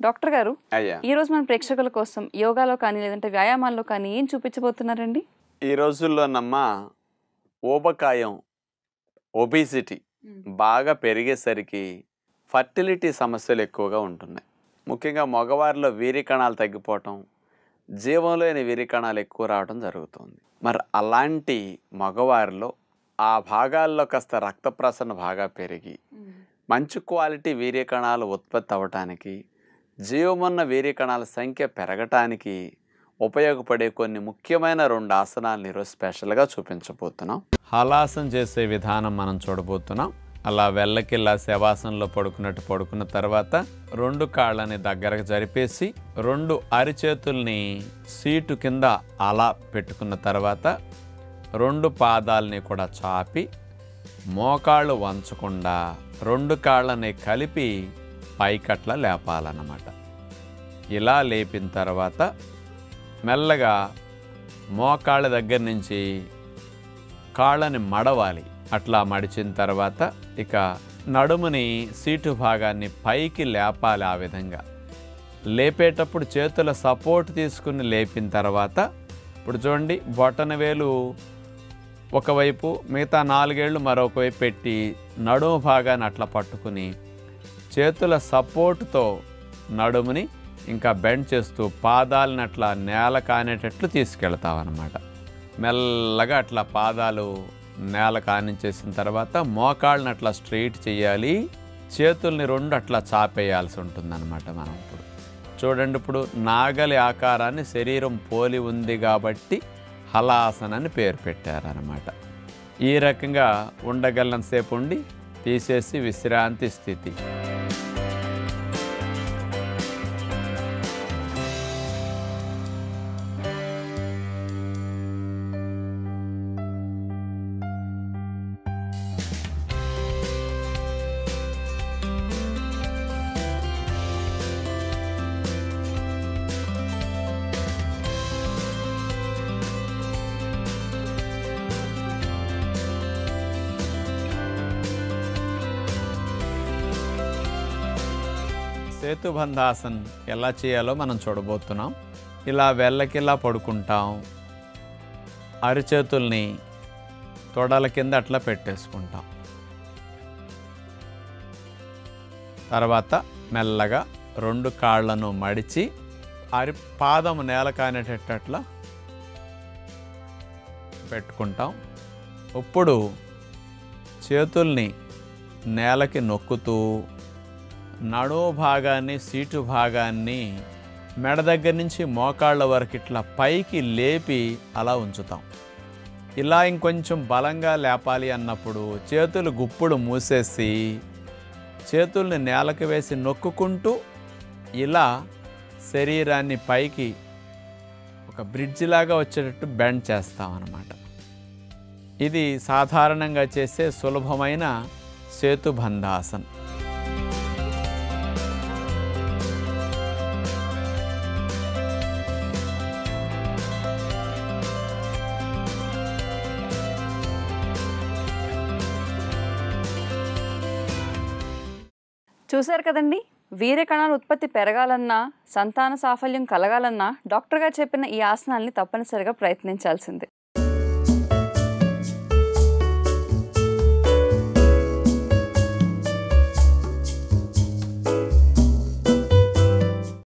doctor గారు అయ్యా ఈ రోజు మన ప్రేక్షకుల కోసం యోగాలో కానీ లేదంటే వ్యాయామాల్లో కానీ ఏం చూపించబోతున్నారండి ఈ రోజుల్లోనమ్మా ఊబకాయం ఒబిసిటీ బాగా పెరిగేసరికి ఫర్టిలిటీ సమస్యలు ఎక్కువగా ఉంటున్నాయి ముఖ్యంగా మగవారిలో వీరి కణాలు తగ్గిపోవటం జీవంలో లేని వీరి కణాలు ఎక్కువ రావడం జరుగుతుంది మరి అలాంటి మగవారిలో ఆ భాగాల్లో కాస్త రక్త ప్రసరణ బాగా పెరిగి మంచి క్వాలిటీ వీర్య కణాలు ఉత్పత్తి అవ్వటానికి జీవమున్న వీర్య కణాల సంఖ్య పెరగటానికి ఉపయోగపడే కొన్ని ముఖ్యమైన రెండు ఆసనాలను ఈరోజు స్పెషల్గా చూపించబోతున్నాం హలాసనం చేసే విధానం మనం చూడబోతున్నాం అలా వెళ్ళకిల్లా శవాసనంలో పడుకున్నట్టు పడుకున్న తర్వాత రెండు కాళ్ళని దగ్గరకు జరిపేసి రెండు అరిచేతుల్ని సీటు కింద అలా పెట్టుకున్న తర్వాత రెండు పాదాలని కూడా చాపి మోకాళ్ళు వంచకుండా రెండు కాళ్ళని కలిపి పైకట్ల లేపాలన్నమాట ఇలా లేపిన తర్వాత మెల్లగా మోకాళ్ళ దగ్గర నుంచి కాళ్ళని మడవాలి అట్లా మడిచిన తర్వాత ఇక నడుముని సీటు భాగాన్ని పైకి లేపాలి ఆ విధంగా లేపేటప్పుడు చేతుల సపోర్ట్ తీసుకుని లేపిన తర్వాత ఇప్పుడు చూడండి బొటన వేలు ఒకవైపు మిగతా నాలుగేళ్ళు మరొక వైపు పెట్టి నడుము భాగాన్ని అట్లా పట్టుకుని చేతుల సపోర్టుతో నడుముని ఇంకా బెండ్ చేస్తూ పాదాలను అట్లా నేల కానేటట్లు తీసుకెళ్తామన్నమాట మెల్లగా అట్లా పాదాలు నేల కానించేసిన తర్వాత మోకాళ్ళని అట్లా స్ట్రెయిట్ చేయాలి చేతుల్ని రెండు అట్లా చాపేయాల్సి ఉంటుందన్నమాట మనం ఇప్పుడు చూడండి ఇప్పుడు నాగలి ఆకారాన్ని శరీరం పోలి ఉంది కాబట్టి హలాసనని పేరు పెట్టారనమాట ఈ రకంగా ఉండగలనంతసేపు ఉండి తీసేసి విశ్రాంతి స్థితి సేతుబంధాసన్ ఎలా చేయాలో మనం చూడబోతున్నాం ఇలా వెళ్ళకిలా పడుకుంటాం అరిచేతుల్ని తొడల కింద అట్లా పెట్టేసుకుంటాం తర్వాత మెల్లగా రెండు కాళ్ళను మడిచి అరి పాదం నేల కానేటట్లా పెట్టుకుంటాం ఇప్పుడు చేతుల్ని నేలకి నొక్కుతూ నడుము భాగాన్ని సీటు భాగాన్ని మెడ దగ్గర నుంచి మోకాళ్ళ వరకు ఇట్లా పైకి లేపి అలా ఉంచుతాం ఇలా ఇంకొంచెం బలంగా లేపాలి అన్నప్పుడు చేతులు గుప్పుడు మూసేసి చేతుల్ని నేలకు వేసి నొక్కుకుంటూ ఇలా శరీరాన్ని పైకి ఒక బ్రిడ్జ్ లాగా వచ్చేటట్టు బెండ్ చేస్తామన్నమాట ఇది సాధారణంగా చేసే సులభమైన సేతుబంధాసన్ చూశారు కదండి వీర్య కణాల ఉత్పత్తి పెరగాలన్నా సంతాన సాఫల్యం కలగాలన్నా డాక్టర్ గారు చెప్పిన ఈ ఆసనాల్ని తప్పనిసరిగా ప్రయత్నించాల్సిందే